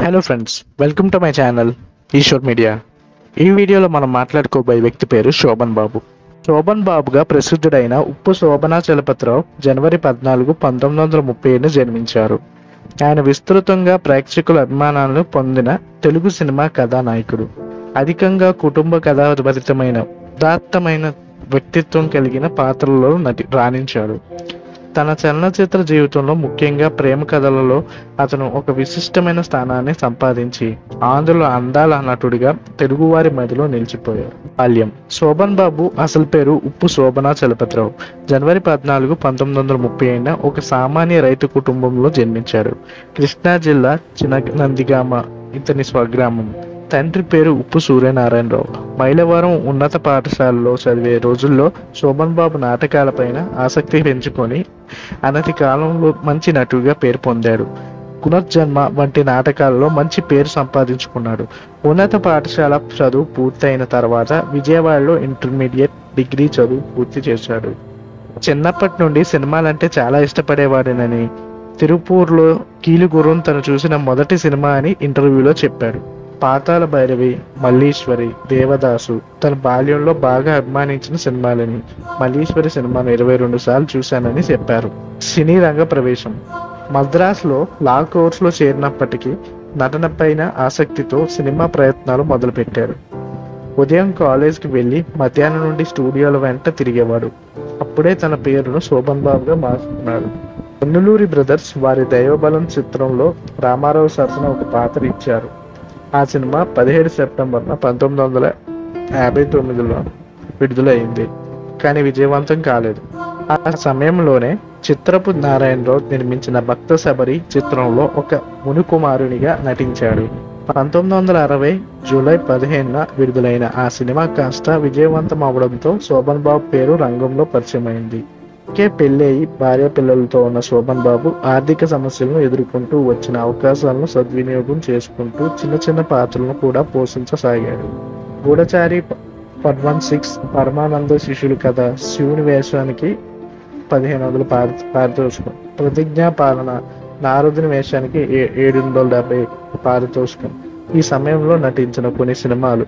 hello friends welcome to my channel Eshwar Media ఈ వీడియోలో మనం మాట్లాడుకోబోయే వ్యక్తి పేరు శోభన్ బాబు శోభన్ బాబుగా ప్రసిద్ధుడైన ఉప్పు శోభనా చలపతిరావు జనవరి పద్నాలుగు పంతొమ్మిది వందల ముప్పై ఏడున జన్మించారు ఆయన విస్తృతంగా ప్రేక్షకుల అభిమానాలను పొందిన తెలుగు సినిమా కథానాయకుడు అధికంగా కుటుంబ కథాభరితమైన ఉదాత్తమైన వ్యక్తిత్వం కలిగిన పాత్రలలో నటి రాణించాడు తన చలనచిత్ర జీవితంలో ముఖ్యంగా ప్రేమ కథలలో అతను ఒక విశిష్టమైన స్థానాన్ని సంపాదించి ఆంధ్రలో అందాల నటుడిగా తెలుగువారి మదిలో నిలిచిపోయారు బాల్యం శోభన్ బాబు అసలు పేరు ఉప్పు శోభనా చలపతిరావు జనవరి పద్నాలుగు పంతొమ్మిది వందల ముప్పై ఏడున ఒక సామాన్య రైతు కుటుంబంలో జన్మించారు కృష్ణా జిల్లా చిననందిగామ ఇతని స్వగ్రామం తండ్రి పేరు ఉప్పు సూర్యనారాయణరావు మైలవరం ఉన్నత పాఠశాలలో చదివే రోజుల్లో శోభన్ బాబు నాటకాలపైన ఆసక్తి పెంచుకొని అనతి కాలంలో మంచి నటుడిగా పేరు పొందాడు పునర్జన్మ వంటి నాటకాలలో మంచి పేరు సంపాదించుకున్నాడు ఉన్నత పాఠశాల చదువు పూర్తయిన తర్వాత విజయవాడలో ఇంటర్మీడియట్ డిగ్రీ చదువు పూర్తి చేశాడు చిన్నప్పటి నుండి సినిమాలంటే చాలా ఇష్టపడేవాడినని తిరుపూర్లో కీలుగుర్రం తను చూసిన మొదటి సినిమా అని ఇంటర్వ్యూలో చెప్పాడు పాతాల భైరవి మల్లీశ్వరి దేవదాసు తన బాల్యంలో బాగా అభిమానించిన సినిమాలని మల్లీశ్వరి సినిమాను ఇరవై రెండు సార్లు చూశానని చెప్పారు సినీ రంగ ప్రవేశం మద్రాసులో లా కోర్సులో చేరినప్పటికీ నటన పైన ఆసక్తితో సినిమా ప్రయత్నాలు మొదలుపెట్టారు ఉదయం కాలేజ్కి వెళ్ళి మధ్యాహ్నం నుండి స్టూడియోల వెంట తిరిగేవాడు అప్పుడే తన పేరును శోభన్ బాబుగా మార్చుకున్నాడు పొన్నులూరి బ్రదర్స్ వారి దైవబలం చిత్రంలో రామారావు సరసన ఒక పాత్ర ఇచ్చారు ఆ సినిమా పదిహేడు సెప్టెంబర్న పంతొమ్మిది వందల యాభై తొమ్మిదిలో విడుదలైంది కానీ విజయవంతం కాలేదు ఆ సమయంలోనే చిత్రపు నారాయణరావు నిర్మించిన భక్త శబరి చిత్రంలో ఒక మునికుమారునిగా నటించాడు పంతొమ్మిది వందల అరవై జూలై పదిహేనున విడుదలైన ఆ సినిమా కాస్త విజయవంతం అవడంతో శోభన్ బాబు పేరు రంగంలో పరిచయమైంది కే పెళ్ళయి భార్య పిల్లలతో ఉన్న శోభన్ బాబు ఆర్థిక సమస్యలను ఎదుర్కొంటూ వచ్చిన అవకాశాలను సద్వినియోగం చేసుకుంటూ చిన్న చిన్న పాత్రలను కూడా పోషించసాగాడు గూఢచారి పద్మన్ సిక్స్ పరమానంద శిష్యులు కథ శివుని వేషానికి పదిహేను వందల పారి పారితోషికం ప్రతిజ్ఞా పాలన నారదుని వేషానికి ఏ- ఏడు వందల డెబ్బై పారితోషికం ఈ సమయంలో నటించిన కొన్ని సినిమాలు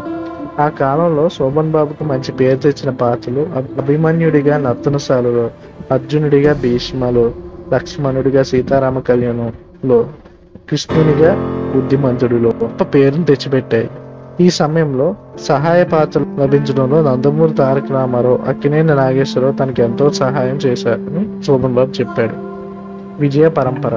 ఆ కాలంలో శోభన్ బాబుకు మంచి పేరు తెచ్చిన పాత్రలు అభి- అభిమన్యుడిగా నర్తనశాలలో అర్జునుడిగా భీష్మలో లక్ష్మణుడిగా సీతారామ కళ్యాణంలో కృష్ణునిగా బుద్ధిమంతుడిలో గొప్ప పేరును తెచ్చిపెట్టాయి ఈ సమయంలో సహాయ పాత్రలు లభించడంలో నందమూరి తారక రామారావు అక్కినేని నాగేశ్వరరావు తనకి ఎంతో సహాయం చేశారని శోభన్ బాబు చెప్పాడు విజయ పరంపర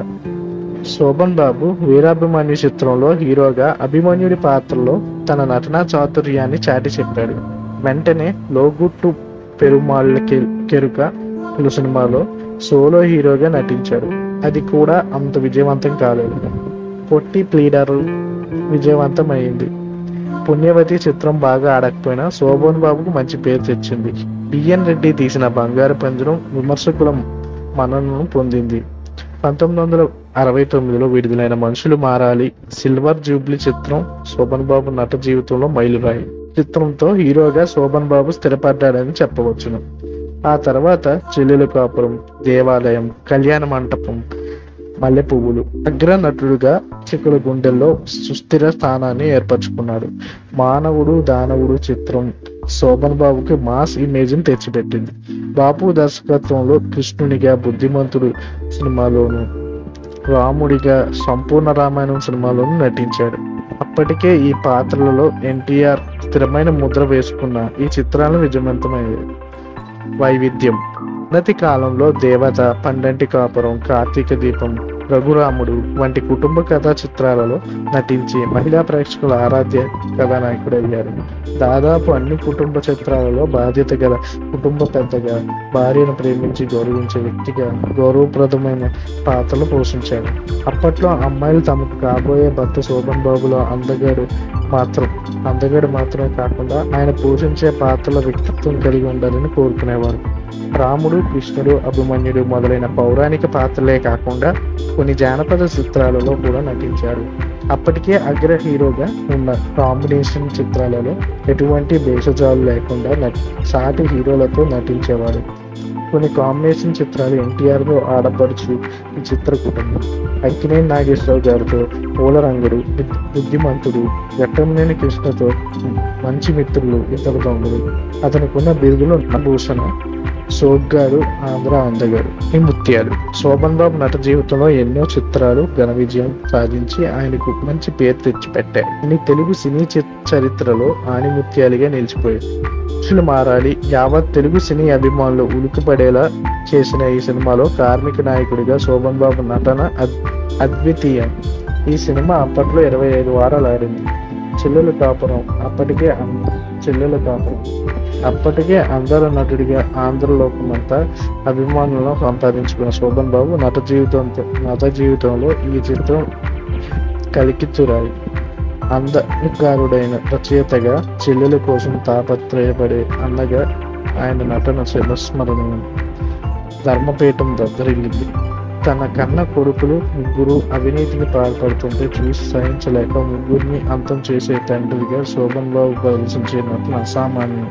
శోభన్ బాబు వీరాభిమన్యు చిత్రంలో హీరోగా అభిమన్యుడి పాత్రలో తన నటనా చాతుర్యాన్ని చాటి చెప్పాడు వెంటనే లోగుట్టు పెరుమాళ్ళ కె- కెరుక అను సినిమాలో సోలో హీరోగా నటించాడు అది కూడా అంత విజయవంతం కాలేదు పొట్టి ప్లీడర్ విజయవంతం అయింది పుణ్యవతి చిత్రం బాగా ఆడకపోయినా శోభన్ బాబుకు మంచి పేరు తెచ్చింది బిఎన్ రెడ్డి తీసిన బంగారు పంజరం విమర్శకుల మన్ననను పొందింది పంతొమ్మిది వందల అరవై తొమ్మిదిలో విడుదలైన మనుషులు మారాలి సిల్వర్ జూబ్లీ చిత్రం శోభన్ బాబు నట జీవితంలో మైలురాయి చిత్రంతో హీరోగా శోభన్ బాబు స్థిరపడ్డాడని చెప్పవచ్చును ఆ తర్వాత చెల్లెల కాపురం దేవాలయం కళ్యాణ మంటపం మల్లె పువ్వులు అగ్ర నటుడుగా చిక్కుల గుండెల్లో సుస్థిర స్థానాన్ని ఏర్పరచుకున్నాడు మానవుడు దానవుడు చిత్రం శోభన్ బాబుకి మాస్ ఇమేజ్ ని తెచ్చిపెట్టింది బాపు దర్శకత్వంలో కృష్ణునిగా బుద్ధిమంతుడు సినిమాలోను రాముడిగా సంపూర్ణ రామాయణం సినిమాలోను నటించాడు అప్పటికే ఈ పాత్రలలో ఎన్టీఆర్ స్థిరమైన ముద్ర వేసుకున్న ఈ చిత్రాలు విజయవంతమయ్యాయి వైవిధ్యం ఉన్నతి కాలంలో దేవత పండంటి కాపురం కార్తీక దీపం రఘురాముడు వంటి కుటుంబ కథా చిత్రాలలో నటించి మహిళా ప్రేక్షకుల ఆరాధ్య కథానాయకుడు అయ్యారు దాదాపు అన్ని కుటుంబ చిత్రాలలో బాధ్యత గల కుటుంబ పెద్దగా భార్యను ప్రేమించి గౌరవించే వ్యక్తిగా గౌరవప్రదమైన పాత్రలు పోషించాడు అప్పట్లో అమ్మాయిలు తమకు కాబోయే భర్త శోభన్ బాబులో అందగాడు మాత్రం అందగాడు మాత్రమే కాకుండా ఆయన పోషించే పాత్రల వ్యక్తిత్వం కలిగి ఉండాలని కోరుకునేవారు రాముడు కృష్ణుడు అభిమన్యుడు మొదలైన పౌరాణిక పాత్రలే కాకుండా కొన్ని జానపద చిత్రాలలో కూడా నటించాడు అప్పటికే అగ్ర హీరోగా ఉన్న కాంబినేషన్ చిత్రాలలో ఎటువంటి భేషజాలు లేకుండా నటి- సాటి హీరోలతో నటించేవాడు కొన్ని కాంబినేషన్ చిత్రాలు ఎన్టీఆర్ తో ఆడపడుచు ఈ చిత్ర కుటుంబం అక్కినేని నాగేశ్వరరావు గారితో పూలరంగుడు బుద్ధి- బుద్ధిమంతుడు ఘట్టంనేని కృష్ణతో మంచి మిత్రులు ఇతర దొంగలు అతనికున్న బిరుదులు భూషణ సోగ్గాడు ఆంధ్ర అందగాడు ఈ ముత్యాలు శోభన్ బాబు నట జీవితంలో ఎన్నో చిత్రాలు ఘన విజయం సాధించి ఆయనకు మంచి పేరు తెచ్చిపెట్టాయి ఈ తెలుగు సినీ చి- చరిత్రలో ఆణిముత్యాలుగా నిలిచిపోయాయి మనుషులు మారాలి యావత్ తెలుగు సినీ అభిమానులు ఉలికిపడేలా చేసిన ఈ సినిమాలో కార్మిక నాయకుడిగా శోభన్ బాబు నటన అద్- అద్వితీయం ఈ సినిమా అప్పట్లో ఇరవై ఐదు వారాలు ఆడింది చెల్లెల కాపురం అప్పటికే అం- చెల్లెల కాపురం అప్పటికే అందర నటుడిగా ఆంధ్రలోకమంతా అభిమానులను సంపాదించుకున్న శోభన్ బాబు నట జీవితంతో నట జీవితంలో ఈ చిత్రం కలికిచ్చురాయి అందగారుడైన రచయితగా చెల్లెల కోసం తాపత్రయపడే అన్నగా ఆయన నటన చిరస్మరణీయం ధర్మపీఠం దద్దరిల్లింది తన కన్న కొడుకులు ముగ్గురు అవినీతికి పాల్పడుతుంటే చూసి సహించలేక ముగ్గురిని అంతం చేసే తండ్రిగా శోభన్ బాబు ప్రదర్శించే నటన అసామాన్యం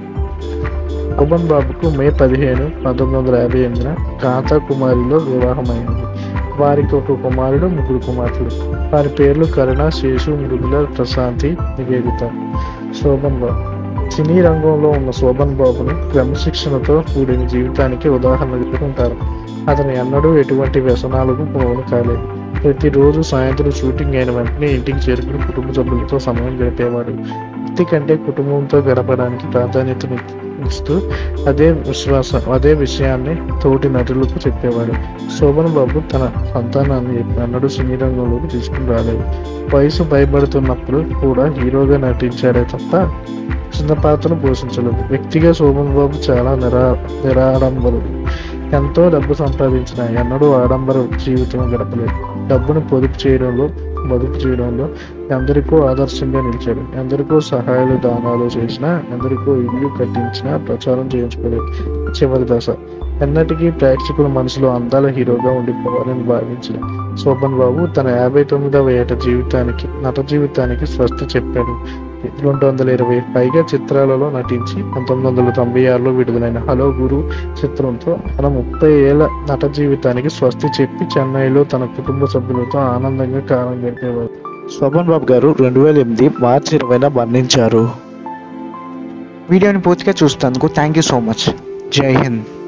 శోభన్ బాబుకు మే పదిహేను పంతొమ్మిది వందల యాభై ఎనిమిదిన కాంతా కుమారిలో వివాహమైంది వారికి ఒక కుమారుడు ముగ్గురు కుమార్తెలు వారి పేర్లు కరుణ శేషు మృదుల ప్రశాంతి నివేదిత శోభన్ బాబు సినీ రంగంలో ఉన్న శోభన్ బాబును క్రమశిక్షణతో కూడిన జీవితానికి ఉదాహరణగా ఉంటారు అతను ఎన్నడూ ఎటువంటి వ్యసనాలకు పోను కాలేదు ప్రతిరోజు సాయంత్రం షూటింగ్ అయిన వెంటనే ఇంటికి చేరుకుని కుటుంబ సభ్యులతో సమయం గడిపేవాడు వ్యక్తి కంటే కుటుంబంతో గడపడానికి ప్రాధాన్యతను ఇస్తూ అదే విశ్వాసం అదే విషయాన్ని తోటి నటులకు చెప్పేవాడు శోభన్ బాబు తన సంతానాన్ని ఎన్నడూ సినీ రంగంలోకి తీసుకుని రాలేదు వయసు భయపడుతున్నప్పుడు కూడా హీరోగా నటించాడే తప్ప చిన్న పాత్రను పోషించలేదు వ్యక్తిగా శోభన్ బాబు చాలా నిరా నిరాడంబరుడు ఎంతో డబ్బు సంపాదించిన ఎన్నడూ ఆడంబర జీవితం గడపలేదు డబ్బును పొదుపు చేయడంలో పొదుపు చేయడంలో ఎందరికో ఆదర్శంగా నిలిచాడు ఎందరికో సహాయాలు దానాలు చేసినా ఎందరికో ఇల్లు కట్టించినా ప్రచారం చేయించుకోలేదు చివరి దశ ఎన్నటికీ ప్రేక్షకుల మనసులో అందాల హీరోగా ఉండిపోవాలని భావించిన శోభన్ బాబు తన యాభై తొమ్మిదవ ఏట జీవితానికి నట జీవితానికి స్వస్తి చెప్పాడు రెండు వందల ఇరవై పైగా చిత్రాలలో నటించి పంతొమ్మిది వందల తొంభై ఆరులో విడుదలైన హలో గురు చిత్రంతో తన ముప్పై ఏళ్ల నట జీవితానికి స్వస్తి చెప్పి చెన్నైలో తన కుటుంబ సభ్యులతో ఆనందంగా కాలం గడిపేవారు శోభన్ బాబు గారు రెండు వేల ఎనిమిది మార్చి ఇరవైన మరణించారు వీడియోని పూర్తిగా చూసినందుకు థ్యాంక్ యూ సో మచ్ జై హింద్